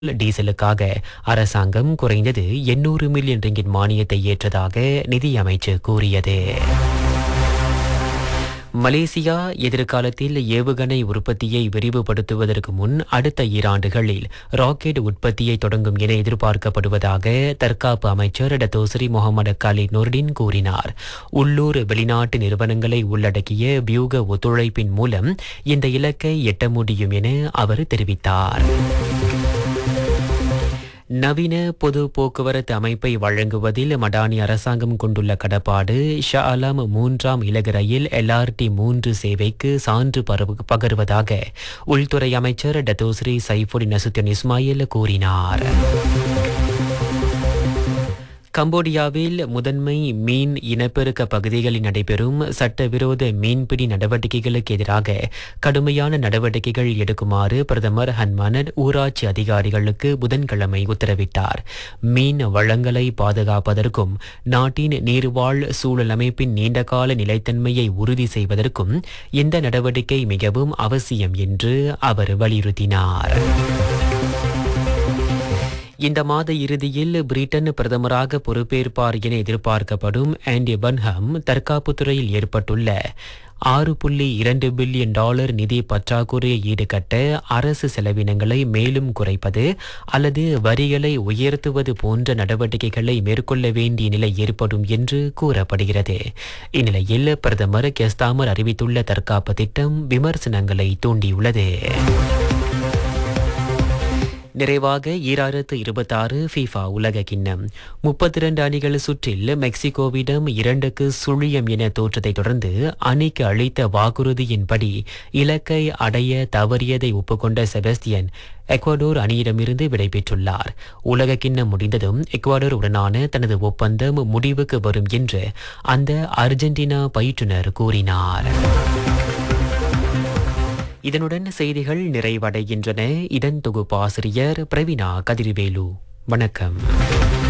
டீசலுக்காக அரசாங்கம் குறைந்தது எண்ணூறு மில்லியன் ரிங்கிட் மானியத்தை ஏற்றதாக நிதியமைச்சு கூறியது மலேசியா எதிர்காலத்தில் ஏவுகணை உற்பத்தியை விரிவுபடுத்துவதற்கு முன் அடுத்த ஈராண்டுகளில் ராக்கெட் உற்பத்தியை தொடங்கும் என எதிர்பார்க்கப்படுவதாக தற்காப்பு அமைச்சர் டத்தோசரி முகமது கலீத் நுர்டின் கூறினார் உள்ளூர் வெளிநாட்டு நிறுவனங்களை உள்ளடக்கிய வியூக ஒத்துழைப்பின் மூலம் இந்த இலக்கை எட்ட முடியும் என அவர் தெரிவித்தார் நவீன பொது போக்குவரத்து அமைப்பை வழங்குவதில் மடானி அரசாங்கம் கொண்டுள்ள கடப்பாடு ஷா அலாம் மூன்றாம் இலகு ரயில் எல்ஆர்டி மூன்று சேவைக்கு சான்று பரவு- பகருவதாக உள்துறை அமைச்சர் டத்தோஸ்ரீ சைஃபுடின் நசுத்தின் இஸ்மாயில் கூறினார் கம்போடியாவில் முதன்மை மீன் இனப்பெருக்க பகுதிகளில் நடைபெறும் சட்டவிரோத மீன்பிடி நடவடிக்கைகளுக்கு எதிராக கடுமையான நடவடிக்கைகள் எடுக்குமாறு பிரதமர் ஹன்மானட் ஊராட்சி அதிகாரிகளுக்கு புதன்கிழமை உத்தரவிட்டார் மீன் வளங்களை பாதுகாப்பதற்கும் நாட்டின் நீர்வாழ் சூழல் அமைப்பின் நீண்டகால நிலைத்தன்மையை உறுதி செய்வதற்கும் இந்த நடவடிக்கை மிகவும் அவசியம் என்று அவர் வலியுறுத்தினார் இந்த மாத இறுதியில் பிரிட்டன் பிரதமராக பொறுப்பேற்பார் என எதிர்பார்க்கப்படும் ஆண்டி பன்ஹம் தற்காப்புத் துறையில் ஏற்பட்டுள்ள ஆறு புள்ளி இரண்டு பில்லியன் டாலர் நிதி பற்றாக்குறையை ஈடுகட்ட அரசு செலவினங்களை மேலும் குறைப்பது அல்லது வரிகளை உயர்த்துவது போன்ற நடவடிக்கைகளை மேற்கொள்ள வேண்டிய நிலை ஏற்படும் என்று கூறப்படுகிறது இந்நிலையில் பிரதமர் கெஸ்தாமர் அறிவித்துள்ள தற்காப்பு திட்டம் விமர்சனங்களை தூண்டியுள்ளது நிறைவாக ஈராயிரத்து இருபத்தாறு ஃபீஃபா உலக கிண்ணம் முப்பத்தி இரண்டு அணிகள் சுற்றில் மெக்சிகோவிடம் இரண்டுக்கு சுழியம் என தோற்றதை தொடர்ந்து அணிக்கு அளித்த வாக்குறுதியின்படி இலக்கை அடைய தவறியதை ஒப்புக்கொண்ட செபஸ்தியன் எக்வடோர் அணியிடமிருந்து விடைபெற்றுள்ளார் உலக கிண்ணம் முடிந்ததும் எக்வடோர் உடனான தனது ஒப்பந்தம் முடிவுக்கு வரும் என்று அந்த அர்ஜென்டினா பயிற்றுனர் கூறினார் இதனுடன் செய்திகள் நிறைவடைகின்றன இதன் தொகுப்பாசிரியர் பிரவீனா கதிர்வேலு வணக்கம்